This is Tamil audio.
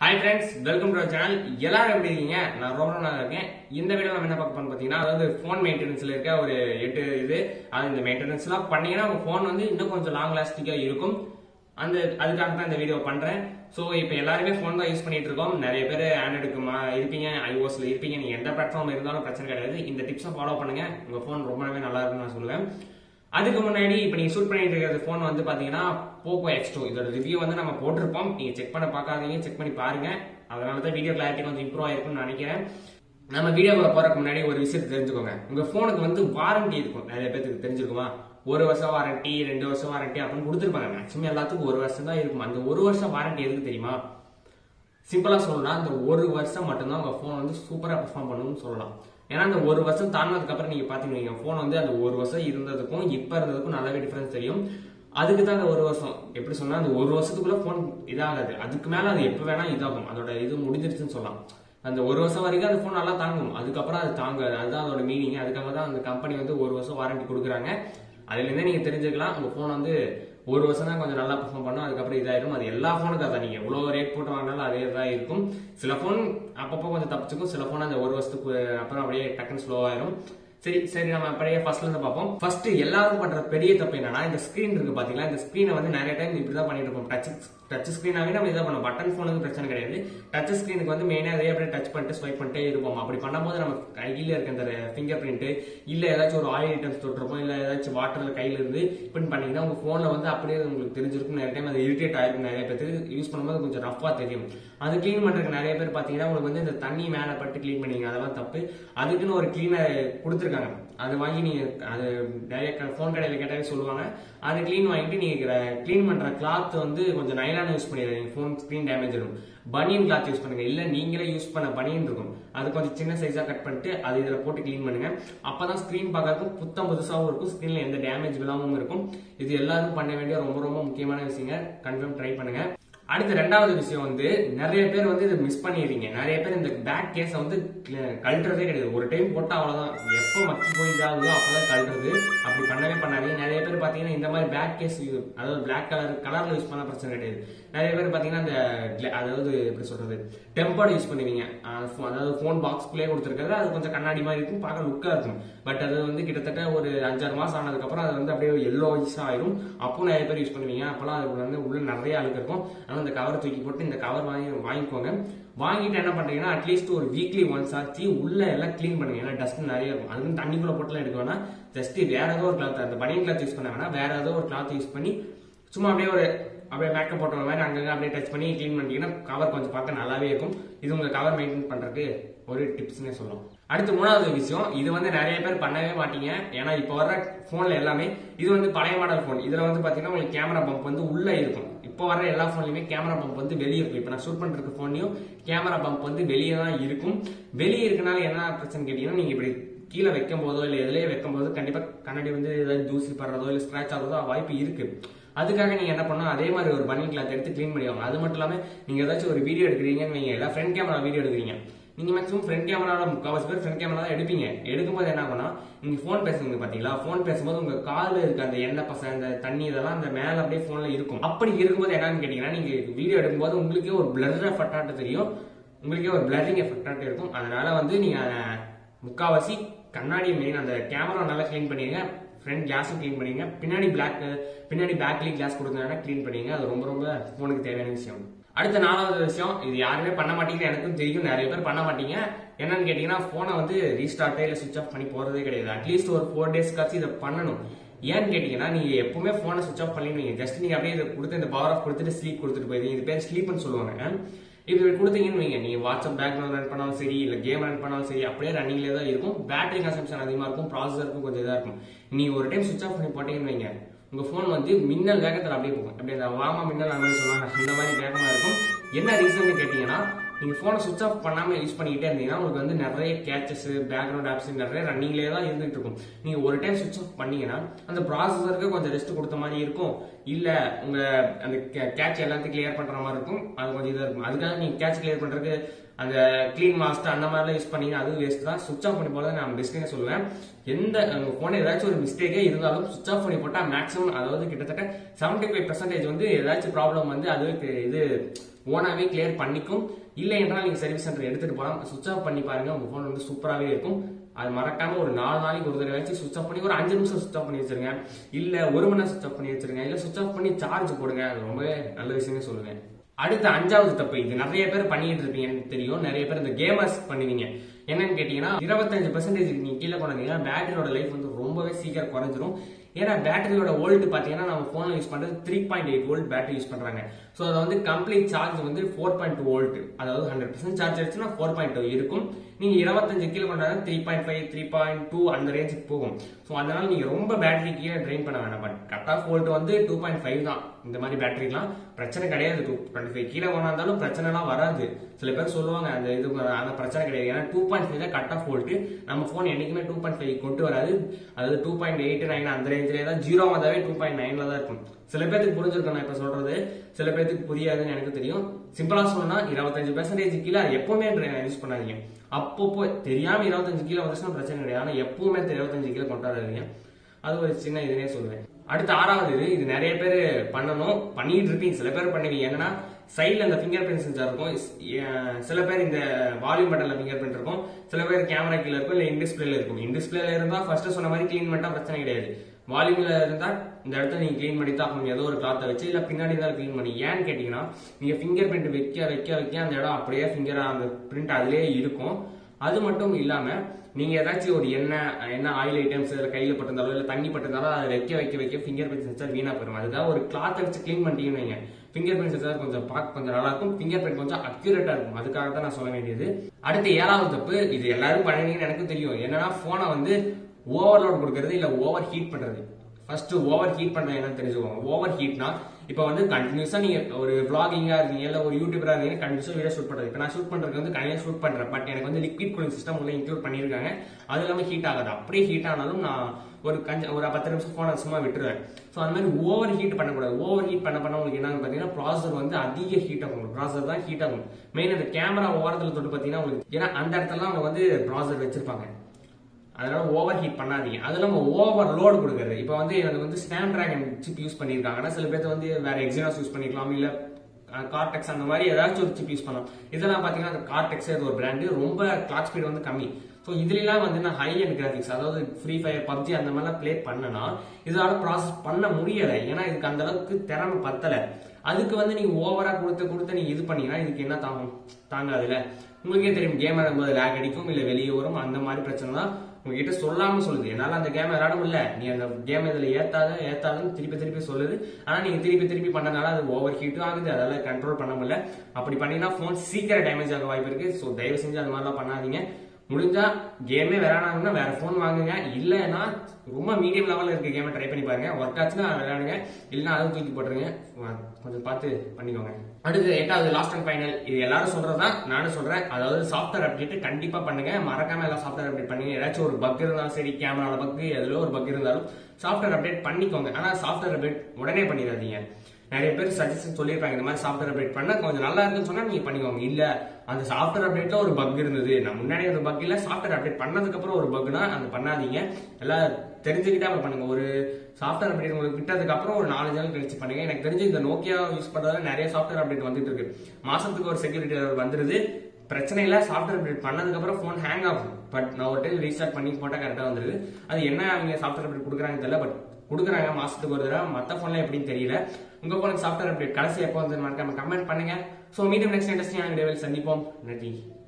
hi friends welcome to channel எல்லாரும் எப்படி இருக்கீங்க நான் ரொம்ப நல்லா இருக்கேன் இந்த வீடியோ நம்ம என்ன பார்க்க போறோம் பார்த்தீங்கன்னா அதாவது ஃபோன் மெயின்டெனன்ஸ்ல இருக்க ஒரு எட்டு இது அது இந்த மெயின்டெனன்ஸ்லாம் பண்ணீங்கன்னா உங்க ஃபோன் வந்து இன்னும் கொஞ்சம் லாங் லாஸ்டிக்கா இருக்கும் அந்த அதுக்காக தான் இந்த வீடியோ பண்றேன் ஸோ இப்போ எல்லாருமே ஃபோன் தான் யூஸ் பண்ணிட்டு இருக்கோம் நிறைய பேர் ஆண்ட்ராய்டுக்கு மா இருப்பீங்க ஐஓஎஸ்ல இருப்பீங்க நீங்க எந்த பிளாட்ஃபார்ம் இருந்தாலும் பிரச்சனை கிடையாது இந்த டிப்ஸை ஃபாலோ பண்ணுங்க உங்க ஃபோன் ரொம்பவே நல்லா இருக்கும்னு நான் சொல்லுவேன் அதுக்கு முன்னாடி இப்போ நீங்க ஷூட் பண்ணிட்டு இருக்கிற ஃபோன் வந்து பாத்தீங்கன்னா போக்கோ எக்ஸ் டூ இதோட ரிவ்யூ வந்து நம்ம போட்டிருப்போம் நீங்க செக் பண்ண பார்க்காதீங்க செக் பண்ணி பாருங்க அதனால தான் வீடியோ கிளாரிட்டி கொஞ்சம் இம்ப்ரூவ் ஆயிருக்கும்னு நினைக்கிறேன் நம்ம வீடியோக்குள்ள போறதுக்கு முன்னாடி ஒரு விஷயத்தை தெரிஞ்சுக்கோங்க உங்க போனுக்கு வந்து வாரண்டி இருக்கும் நிறைய பேருக்கு தெரிஞ்சிருக்குமா ஒரு வருஷம் வாரண்டி ரெண்டு வருஷம் வாரண்டி அப்படின்னு கொடுத்துருப்பாங்க மேக்ஸிமம் எல்லாத்துக்கும் ஒரு வருஷம் தான் இருக்கும் அந்த ஒரு வருஷம் வாரண்டி எதுக்கு தெரியுமா சிம்பிளா சொல்லணும்னா அந்த ஒரு வருஷம் மட்டும்தான் உங்க ஃபோன் வந்து சூப்பரா பெர்ஃபார்ம் பண்ணணும்னு சொல்லலாம் ஏன்னா அந்த ஒரு வருஷம் தாண்டினதுக்கு அப்புறம் நீங்க பாத்தீங்கன்னா ஃபோன் வந்து அந்த ஒரு வருஷம் இருந்ததுக்கும் இப்ப இருந்ததுக்கும் நல்லாவே டிஃபரன்ஸ் தெரியும் அதுக்கு தான் அந்த ஒரு வருஷம் எப்படி சொன்னா அந்த ஒரு வருஷத்துக்குள்ள ஃபோன் இதாகாது அதுக்கு மேல அது எப்ப வேணா இதாகும் அதோட இது முடிஞ்சிருச்சுன்னு சொல்லலாம் அந்த ஒரு வருஷம் வரைக்கும் அந்த ஃபோன் நல்லா தாங்கும் அதுக்கப்புறம் அது தாங்காது அதுதான் அதோட மீனிங் அதுக்காக தான் அந்த கம்பெனி வந்து ஒரு வருஷம் வாரண்டி கொடுக்குறாங்க அதுல இருந்தே நீங்க தெரிஞ்சுக்கலாம் உங்க ஃபோன் வந்து ஒரு வருஷம் தான் கொஞ்சம் நல்லா பெர்ஃபார்ம் பண்ணும் அதுக்கப்புறம் இதாயிரும் அது எல்லா ஃபோனுக்கும் அதான் நீங்க எவ்வளவு ரேட் போட்டு வாங்கினாலும் அதே தான் இருக்கும் சில ஃபோன் அப்பப்போ கொஞ்சம் தப்பிச்சுக்கும் சில ஃபோன் அந்த ஒரு வருஷத்துக்கு அப்புறம் அப்படியே டக்குன்னு ஸ்லோ ஆயிரும் சரி சரி நம்ம அப்படியே ஃபர்ஸ்ட்ல இருந்து பார்ப்போம் ஃபர்ஸ்ட் எல்லாரும் பண்ற பெரிய தப்பு என்னன்னா இந்த ஸ்கிரீன் இருக்கு பாத்தீங்களா இந்த ஸ்கிரீனை வந்து நிறைய டைம் இப்படிதான் பண்ணிட்டு இருப்போம் டச் டச் ஸ்கிரீனாவே நம்ம இதை பண்ணோம் பட்டன் ஃபோனுக்கு பிரச்சனை கிடையாது டச் ஸ்கிரீனுக்கு வந்து மெயினாக அதே அப்படியே டச் பண்ணிட்டு ஸ்வைப் பண்ணிட்டே இருப்போம் அப்படி பண்ணும்போது நம்ம கையில இருக்க இந்த ஃபிங்கர் பிரிண்ட் இல்ல ஏதாச்சும் ஒரு ஆயில் ஐட்டம்ஸ் தொட்டிருப்போம் இல்ல ஏதாச்சும் வாட்டர்ல கையில இருந்து இப்படி பண்ணீங்கன்னா உங்க போன்ல வந்து அப்படியே உங்களுக்கு தெரிஞ்சிருக்கும் நிறைய டைம் அது இரிட்டேட் ஆயிருக்கும் நிறைய பேருக்கு யூஸ் பண்ணும்போது கொஞ்சம் ரஃபா தெரியும் அது க்ளீன் பண்றதுக்கு நிறைய பேர் பாத்தீங்கன்னா உங்களுக்கு வந்து இந்த தண்ணி மேல பட்டு க்ளீன் பண்ணீங்க அதெல்லாம் தப்பு அதுக்குன்னு ஒரு கிளீனர் கொடுத்துருக்காங்க அது வாங்கி நீங்க அது நிறைய ஃபோன் கடையில கேட்டாவே சொல்லுவாங்க அது க்ளீன் வாங்கிட்டு நீங்க க்ளீன் பண்ற கிளாத் வந்து கொஞ்சம் நைலான யூஸ் பண்ணிடுறீங்க ஃபோன் ஸ்க்ரீன் டேமேஜ் இருக்கும் பனியன் கிளாத் யூஸ் பண்ணுங்க இல்ல நீங்களே யூஸ் பண்ண பனியன் இருக்கும் அது கொஞ்சம் சின்ன சைஸா கட் பண்ணிட்டு அது இதுல போட்டு க்ளீன் பண்ணுங்க அப்பதான் ஸ்க்ரீன் பார்க்கறதுக்கும் புத்தம் புதுசாவும் இருக்கும் ஸ்க்ரீன்ல எந்த டேமேஜ் இல்லாமவும் இருக்கும் இது எல்லாரும் பண்ண வேண்டிய ரொம்ப ரொம்ப முக்கியமான விஷயங்க கன்ஃபார்ம் ட்ரை பண்ணுங்க அடுத்த ரெண்டாவது விஷயம் வந்து நிறைய பேர் வந்து இதை மிஸ் பண்ணிடுறீங்க நிறைய பேர் இந்த பேக் கேஸை வந்து கழட்டுறதே கிடையாது ஒரு டைம் போட்டா அவ்வளவுதான் எப்போ மக்கி போய் இதாகுதோ அப்பதான் கழட்டுறது அப்படி பண்ணவே பண்ணாதீங்க நிறைய பேர் பாத்தீங்கன்னா இந்த மாதிரி பேக் கேஸ் அதாவது பிளாக் கலர் கலர்ல யூஸ் பண்ண பிரச்சனை கிடையாது நிறைய பேர் பாத்தீங்கன்னா அந்த அதாவது எப்படி சொல்றது டெம்பர்டு யூஸ் பண்ணுவீங்க அதாவது போன் பாக்ஸ்குள்ளே கொடுத்துருக்கிறது அது கொஞ்சம் கண்ணாடி மாதிரி இருக்கும் பார்க்க லுக்கா இருக்கும் பட் அது வந்து கிட்டத்தட்ட ஒரு அஞ்சாறு மாசம் ஆனதுக்கு அப்புறம் அது வந்து அப்படியே எல்லோ ஆயிரும் அப்போ நிறைய பேர் யூஸ் பண்ணுவீங்க அப்பெல்லாம் அது வந்து உள்ள நிறைய அழுக்கு இருக்கும் அதனால இந்த கவர் தூக்கி போட்டு இந்த கவர் வாங்கி வாங்கிக்கோங்க வாங்கிட்டு என்ன பண்றீங்கன்னா அட்லீஸ்ட் ஒரு வீக்லி ஒன்ஸ் ஆச்சு உள்ள எல்லாம் க்ளீன் பண்ணுங்க ஏன்னா டஸ்ட் நிறைய இருக்கும் அது வந்து தண்ணிக்குள்ள போட்டுலாம் எடுக்க வேணா ஜஸ்ட் வேற ஏதோ ஒரு கிளாத் அந்த பனியன் கிளாத் யூஸ் பண்ண வேணா வேற ஏதோ ஒரு கிளாத் யூஸ் பண்ணி சும்மா அப்படியே ஒரு அப்படியே மேக்கப் போட்ட மாதிரி அங்கங்க அப்படியே டச் பண்ணி க்ளீன் பண்ணிட்டீங்கன்னா கவர் கொஞ்சம் பார்க்க நல்லாவே இருக்கும் இது உங்க கவர் மெயின்டைன் பண்றதுக்கு ஒரு டிப்ஸ்னே சொல்லலாம் அடுத்து மூணாவது விஷயம் இது வந்து நிறைய பேர் பண்ணவே மாட்டீங்க ஏன்னா இப்போ வர்ற போன்ல எல்லாமே இது வந்து பழைய மாடல் போன் இதுல வந்து பாத்தீங்கன்னா உங்களுக்கு கேமரா பம்ப் வந்து உள்ள இருக்கும் இப்போ வர எல்லா போன்லயுமே கேமரா பம்ப் வந்து வெளியே இருக்கும் இப்போ நான் ஷூட் பண்ற போன்லயும் கேமரா பம்ப் வந்து வெளியே தான் இருக்கும் வெளியே இருக்கனால என்ன பிரச்சனை கேட்டீங்கன்னா நீங்க இப்படி கீழே வைக்கும் போதோ இல்லை எதுலயே வைக்கும் போதோ கண்டிப்பா கண்ணாடி வந்து ஏதாவது தூசி படுறதோ இல்லை ஸ்கிராச் ஆகுறதோ வாய்ப்பு இருக்கு அதுக்காக நீங்க என்ன பண்ணணும் அதே மாதிரி ஒரு பனியன் கிளாத் எடுத்து க்ளீன் பண்ணிவாங்க அது மட்டும் இல்லாம நீங்க ஏதாச்சும் ஒரு வீடியோ எடுக்கிறீங்கன்னு வைங்க எல்லாம் ஃப்ரண்ட் கேமரா வீடியோ எடுக்கிறீங்க நீங்க மேக்ஸிமம் ஃப்ரண்ட் கேமரால முக்கால்வாசி பேர் ஃப்ரண்ட் கேமரா தான் எடுப்பீங்க எடுக்கும்போது என்ன ஆகும்னா நீங்க ஃபோன் பேசுங்க பாத்தீங்களா ஃபோன் பேசும்போது உங்க காலில் இருக்க அந்த எண்ணெய் பசை அந்த தண்ணி இதெல்லாம் அந்த மேல அப்படியே போன்ல இருக்கும் அப்படி இருக்கும்போது என்னன்னு கேட்டீங்கன்னா நீங்க வீடியோ எடுக்கும்போது உங்களுக்கே ஒரு பிளர் எஃபெக்டாட்டு தெரியும் உங்களுக்கே ஒரு பிளரிங் எஃபெக்டாட்டு இருக்கும் அதனால வந்து நீங்க முக்காவாசி கண்ணாடி மெயின் அந்த கேமரா நல்லா க்ளீன் பண்ணிடுங்க ஃப்ரண்ட் கிளாஸும் க்ளீன் பண்ணிங்க பின்னாடி பிளாக் பின்னாடி பேக்லி கிளாஸ் கொடுத்தா க்ளீன் பண்ணிங்க அது ரொம்ப ரொம்ப ஃபோனுக்கு தேவையான விஷயம் அடுத்த நாலாவது விஷயம் இது யாருமே பண்ண மாட்டீங்கன்னு எனக்கும் தெரியும் நிறைய பேர் பண்ண மாட்டீங்க என்னன்னு கேட்டீங்கன்னா போனை வந்து ரீஸ்டார்ட்டே இல்லை சுவிச் ஆஃப் பண்ணி போறதே கிடையாது அட்லீஸ்ட் ஒரு ஃபோர் டேஸ்க்காச்சும் இதை பண்ணணும் ஏன்னு கேட்டீங்கன்னா நீங்க எப்பவுமே போனை சுவிச் ஆஃப் பண்ணிடுவீங்க ஜஸ்ட் நீங்க அப்படியே இதை கொடுத்து இந்த பவர் ஆஃப் கொடுத்துட்டு ஸ்லீப் கொடுத்துட்டு போயிருந்தீங்க இது பேர் ஸ்லீப்னு சொல்லுவாங்க இப்படி கொடுத்தீங்கன்னு வைங்க நீங்க வாட்ஸ்அப் பேக்ரவுண்ட் ரன் பண்ணாலும் சரி இல்ல கேம் ரன் பண்ணாலும் சரி அப்படியே ரன்னிங்லேயே தான் இருக்கும் பேட்டரி கன்சம்ஷன் அதிகமா இருக்கும் ப்ராசஸருக்கும் கொஞ்சம் இதா இருக்கும் நீங்க ஒரு டைம் சுவிச் ஆஃப் பண்ணி போட்டீங்கன்னு வைங்க உங்க போன் வந்து மின்னல் வேகத்தில் அப்படியே போகும் அப்படி அந்த வாமா மின்னல் அந்த மாதிரி சொல்லுவாங்க அந்த மாதிரி வேகமா இருக்கும் என்ன ரீசன் கேட்டீங்கன்னா நீங்க போனை சுவிச் ஆஃப் பண்ணாம யூஸ் பண்ணிக்கிட்டே இருந்தீங்கன்னா உங்களுக்கு வந்து நிறைய கேச்சஸ் பேக்ரவுண்ட் ஆப்ஸ் நிறைய ரன்னிங்லேயே தான் இருந்துட்டு இருக்கும் நீங்க ஒரு டைம் சுவிச் ஆஃப் பண்ணீங்கன்னா அந்த ப்ராசஸருக்கு கொஞ்சம் ரெஸ்ட் கொடுத்த மாதிரி இருக்கும் இல்ல உங்க அந்த கேட்ச் எல்லாத்தையும் கிளியர் பண்ற மாதிரி இருக்கும் அது கொஞ்சம் இதா இருக்கும் அதுக்காக நீங்க கேட்ச் கிளியர் பண்றதுக்கு அந்த கிளீன் மாஸ்டர் அந்த மாதிரிலாம் யூஸ் பண்ணீங்கன்னா அது வேஸ்ட் தான் சுவிச் ஆஃப் பண்ணி போல நான் பெஸ்ட்னே சொல்லுவேன் எந்த உங்க போன ஏதாச்சும் ஒரு மிஸ்டேக்கே இருந்தாலும் சுவிச் ஆஃப் பண்ணி போட்டா மேக்ஸிமம் அதாவது கிட்டத்தட்ட செவன்டி ஃபைவ் பர்சன்டேஜ் வந்து ஏதாச்சும் ப்ராப்ளம் வந்து அதுவே இது ஓனாவே கிளியர் பண்ணிக்கும் இல்லை என்றால் நீங்க சர்வீஸ் சென்டர் எடுத்துட்டு போகலாம் சுவிச் ஆஃப் பண்ணி பாருங்க உங்க போன் வந்து சூப்பராகவே இருக்கும் அது மறக்காம ஒரு நாலு நாளைக்கு ஒரு தடவை வச்சு சுவிச் ஆஃப் பண்ணி ஒரு அஞ்சு நிமிஷம் சுவிச் ஆஃப் பண்ணி வச்சிருங்க இல்ல ஒரு மணி நேரம் சுவிச் ஆஃப் பண்ணி வச்சிருங்க இல்ல சுவிச் ஆஃப் பண்ணி சார்ஜ் போடுங்க அது ரொம்பவே நல்ல விஷயமே சொல்லுவேன் அடுத்த அஞ்சாவது தப்பு இது நிறைய பேர் பண்ணிட்டு இருப்பீங்க எனக்கு தெரியும் நிறைய பேர் இந்த கேமர்ஸ் பண்ணுவீங்க என்னன்னு கேட்டீங்கன்னா இருபத்தஞ்சு பர்சன்டேஜ் நீங்க கீழே கொண்டீங்கன்னா பேட்டரியோட லைஃப் வந்து ரொம்பவே சீக்கிரம் குறைஞ்சிரும் ஏன்னா பேட்டரியோட வோல்ட் பாத்தீங்கன்னா நம்ம போன்ல யூஸ் பண்றது three point eight volt battery use பண்றாங்க ஸோ அதை வந்து கம்ப்ளீட் சார்ஜ் வந்து ஃபோர் பாயிண்ட் டூ வோல்ட் அதாவது ஹண்ட்ரட் பர்சன்ட் சார்ஜ் ஆயிடுச்சுன்னா ஃபோர் பாயிண்ட் டூ இருக்கும் நீங்க இருபத்தஞ்சு கீழே கொண்டாங்க three point five three point two அந்த ரேஞ்சுக்கு போகும் ஸோ அதனால நீங்க ரொம்ப பேட்டரி கீழே ட்ரெயின் பண்ண வேணாம் பட் கட் ஆஃப் வோல்ட் வந்து டூ பாயிண்ட் ஃபைவ் தான் இந்த மாதிரி பேட்டரிலாம் பிரச்சனை கிடையாது டூ டுவெண்ட்டி ஃபைவ் கீழே கொண்டாந்தாலும் பிரச்சனைலாம் வராது சில பேர் சொல்லுவாங்க அந்த இது அந்த பிரச்சனை கிடையாது ஏன்னா டூ பாயிண்ட் ஃபைவ் தான் கட் ஆஃப் வோல்ட் நம்ம ஃபோன் என்னைக்குமே டூ பாயிண்ட் ஃபைவ் கொண்டு வராது அதாவது டூ பாயிண்ட் எயிட் நைன் அந்த ரேஞ்சிலே தான் ஜீரோ வந்தாவே டூ பாயிண்ட் நைன்ல தான் இருக்கும் சில பேருக்கு புரிஞ்சிருக்கும் நான் இப்ப சொல்றது சில பேருக்கு புரியாதுன்னு எனக்கு தெரியும் சிம்பிளா சொல்லணும்னா இருபத்தஞ்சு பெர்சன்டேஜ் கீழே அது எப்பவுமே யூஸ் பண்ணாதீங்க அப்பப்போ தெரியாம இருபத்தஞ்சு கீழே வந்துச்சுன்னா பிரச்சனை கிடையாது ஆனா எப்பவுமே இருபத்தஞ்சு கீழே கொண்டு வராதீங்க அது ஒரு சின்ன இதுனே சொல்லுவேன் அடுத்த ஆறாவது இது இது நிறைய பேர் பண்ணணும் பண்ணிட்டு இருப்பீங்க சில பேர் பண்ணுவீங்க என்னன்னா சைட்ல இந்த ஃபிங்கர் பிரிண்ட் சென்சார் இருக்கும் இஸ்- அஹ் சில பேர் இந்த வால்யூம் பட்டன்ல ஃபிங்கர் பிரிண்ட் இருக்கும் சில பேர் கேமரா கீழ இருக்கும் இல்ல இன்டிஸ்பிளேல இருக்கும் இன்டிஸ்பிளேல இருந்தா ஃபர்ஸ்ட் சொன்ன மாதிரி க்ளீன் பண்ணிட்டா பிரச்சனை கிடையாது வால்யூம்ல இருந்தா இந்த இடத்த நீங்க க்ளீன் பண்ணி தான் ஆகணும் ஏதோ ஒரு கிளாத்தை வச்சு இல்ல பின்னாடி தான் க்ளீன் பண்ணி ஏன்னு கேட்டீங்கன்னா நீங்க ஃபிங்கர் பிரிண்ட் வைக்க வைக்க வைக்க அந்த இடம் அப்படியே ஃபிங்கர் அந்த பிரிண்ட் அதுலயே இருக்கும் அது மட்டும் இல்லாம நீங்க ஏதாச்சும் ஒரு எண்ணெய் என்ன ஆயில் ஐட்டம்ஸ் இல்ல கையில பட்டிருந்தாலோ இல்ல தண்ணி பட்டிருந்தாலோ அதை வைக்க வைக்க வைக்க ஃபிங்கர் பிரிண்ட் சென்சார் வீணா போயிடும் அதுக்காக ஒரு கிளாத் வச்சு க்ளீன் பண்ணிட்டீங்கன்னு வைங்க ஃபிங்கர் பிரிண்ட் சென்சார் கொஞ்சம் பார்க்க கொஞ்சம் நல்லா இருக்கும் ஃபிங்கர் பிரிண்ட் கொஞ்சம் அக்யூரேட்டா இருக்கும் அதுக்காக தான் நான் சொல்ல வேண்டியது அடுத்து ஏழாவது தப்பு இது எல்லாரும் பண்ணுவீங்கன்னு எனக்கு தெரியும் என்னன்னா போனை வந்து ஓவர்லோட் கொடுக்கறது இல்ல ஓவர் ஹீட் பண்றது ஃபர்ஸ்ட் ஓவர் ஹீட் பண்றது என்னன்னு தெரிஞ்சுக்கோங்க ஓவர் ஹீட்னா இப்போ வந்து கண்டினியூஸா நீங்க ஒரு vlogging-ஆ இருக்கீங்க இல்ல ஒரு யூடியூபரா இருக்கீங்க கண்டினியூஸா வீடியோ ஷூட் பண்றது இப்போ நான் ஷூட் பண்றது வந்து கண்டிப்பா ஷூட் பண்றேன் பட் எனக்கு வந்து லிக்விட் கூலிங் சிஸ்டம் உள்ள இன்க்ளூட் பண்ணிருக்காங்க அது இல்லாம ஹீட் ஆகாது அப்படியே ஹீட் ஆனாலும் நான் ஒரு கஞ்ச ஒரு பத்து நிமிஷம் போன சும்மா விட்டுருவேன் ஸோ அந்த மாதிரி ஓவர் ஹீட் பண்ணக்கூடாது ஓவர் ஹீட் பண்ண பண்ண உங்களுக்கு என்னன்னு பார்த்தீங்கன்னா ப்ராசர் வந்து அதிக ஹீட் ஆகும் ப்ராசர் தான் ஹீட் ஆகும் மெயின் அந்த கேமரா ஓரத்தில் தொட்டு பார்த்தீங்கன்னா உங்களுக்கு ஏன்னா அந்த இடத்துல அவங்க வந்து ப்ராசர் வச்சிருப்பாங்க அதனால ஓவர் ஹீட் பண்ணாதீங்க அது இல்லாம ஓவர் லோடு கொடுக்கறது இப்போ வந்து எனக்கு வந்து ஸ்னாப் டிராகன் சிப் யூஸ் பண்ணியிருக்காங்கன்னா சில பேர் வந்து வேற எக்ஸினாஸ் யூஸ் பண்ணிக்கலாம் இல்ல கார்டெக்ஸ் அந்த மாதிரி ஏதாச்சும் ஒரு சிப் யூஸ் பண்ணலாம் இதெல்லாம் பாத்தீங்கன்னா அந்த கார்டெக்ஸ் இது ஒரு பிராண்டு ரொம்ப கிளாக் ஸ்பீட் வந்து கம்மி ஸோ இதுலாம் வந்து நான் ஹை அண்ட் கிராஃபிக்ஸ் அதாவது ஃப்ரீ ஃபயர் பப்ஜி அந்த மாதிரிலாம் ப்ளே பண்ணனா இதனால ப்ராசஸ் பண்ண முடியலை ஏன்னா இதுக்கு அந்த அளவுக்கு திறமை பத்தல அதுக்கு வந்து நீங்க ஓவரா கொடுத்து கொடுத்து நீங்க இது பண்ணீங்கன்னா இதுக்கு என்ன தாங்கும் தாங்காதுல்ல உங்களுக்கே தெரியும் கேம் ஆடும்போது லேக் அடிக்கும் இல்ல வெளியே வரும் அந்த மாதிரி பிரச்சனை தான் உங்ககிட்ட சொல்லாம சொல்லுது என்னால அந்த கேம் விளையாட முடியல நீ அந்த கேம் இதுல ஏத்தாத ஏத்தாதுன்னு திருப்பி திருப்பி சொல்லுது ஆனா நீங்க திருப்பி திருப்பி பண்ணனால அது ஓவர் ஹீட்டும் ஆகுது அதால கண்ட்ரோல் பண்ண முடியல அப்படி பண்ணீங்கன்னா போன் சீக்கிரம் டேமேஜ் ஆக வாய்ப்பு இருக்கு ஸோ தயவு செஞ்சு அது மாதிரிலாம் பண்ணாதீங்க முடிஞ்சா கேமே விளையாடாங்கன்னா வேற ஃபோன் வாங்குங்க இல்லைன்னா ரொம்ப மீடியம் லெவல்ல இருக்க கேமை ட்ரை பண்ணி பாருங்க ஒர்க் ஆச்சுன்னா விளையாடுங்க இல்லைன்னா அதுவும் தூக்கி போட்டுருங்க கொஞ்சம் பார்த்து பண்ணிக்கோங்க அடுத்து எட்டாவது லாஸ்ட் அண்ட் ஃபைனல் இது எல்லாரும் சொல்றதுதான் நானும் சொல்றேன் அதாவது சாஃப்ட்வேர் அப்டேட் கண்டிப்பா பண்ணுங்க மறக்காம எல்லாம் சாஃப்ட்வேர் அப்டேட் பண்ணுங்க ஏதாச்சும் ஒரு பக் இருந்தாலும் சரி கேமரால பக் எதுல ஒரு பக் இருந்தாலும் சாஃப்ட்வேர் அப்டேட் பண்ணிக்கோங்க ஆனா சாஃப்ட்வேர் அப்டேட் உடனே பண்ணிடாதீங்க நிறைய பேர் சஜஷன் சொல்லியிருப்பாங்க இந்த மாதிரி சாஃப்ட்வேர் அப்டேட் பண்ண கொஞ்சம் நல்லா இருக்குன்னு சொன்னா நீங்க பண்ணிக்கோங்க இல்ல அந்த சாஃப்ட்வேர் அப்டேட்ல ஒரு பக் இருந்தது நான் முன்னாடி ஒரு பக் இல்ல சாஃப்ட்வேர் அப்டேட் பண்ணதுக்கு அப்புறம் ஒரு பக்னா அது பண்ணாதீங்க எல்லாம் தெரிஞ்சுக்கிட்டே அப்புறம் பண்ணுங்க ஒரு சாஃப்ட்வேர் அப்டேட் உங்களுக்கு விட்டதுக்கு அப்புறம் ஒரு நாலு நாள் கழிச்சு பண்ணுங்க எனக்கு தெரிஞ்சு இந்த நோக்கியா யூஸ் பண்றதுல நிறைய சாஃப்ட்வேர் அப்டேட் வந்துட்டு இருக்கு மாசத்துக்கு ஒரு செக்யூரிட்டி வந்துருது பிரச்சனை இல்ல சாஃப்ட்வேர் அப்டேட் பண்ணதுக்கு அப்புறம் ஃபோன் ஹேங் ஆகும் பட் நான் ஒரு டைம் ரீஸ்டார்ட் பண்ணி போட்டா கரெக்டா வந்துருது அது என்ன அவங்க சாஃப்ட்வேர் அப்டேட் கொடுக்குறாங்க தெரியல பட் கொடுக்குறாங்க மாசத்துக்கு ஒரு தடவை மத்த போன்ல எப்படின்னு தெரியல உங்க போனுக்கு சாஃப்ட்வேர் அப்டேட் கடைசி எப்போ வந்து மறக்காம கமெண்ட் பண்ணுங்க சோ மீண்டும் நெக்ஸ்ட் இன்ட்ரெஸ்டிங்கான வீடியோவில் சந்திப்போம் நன்றி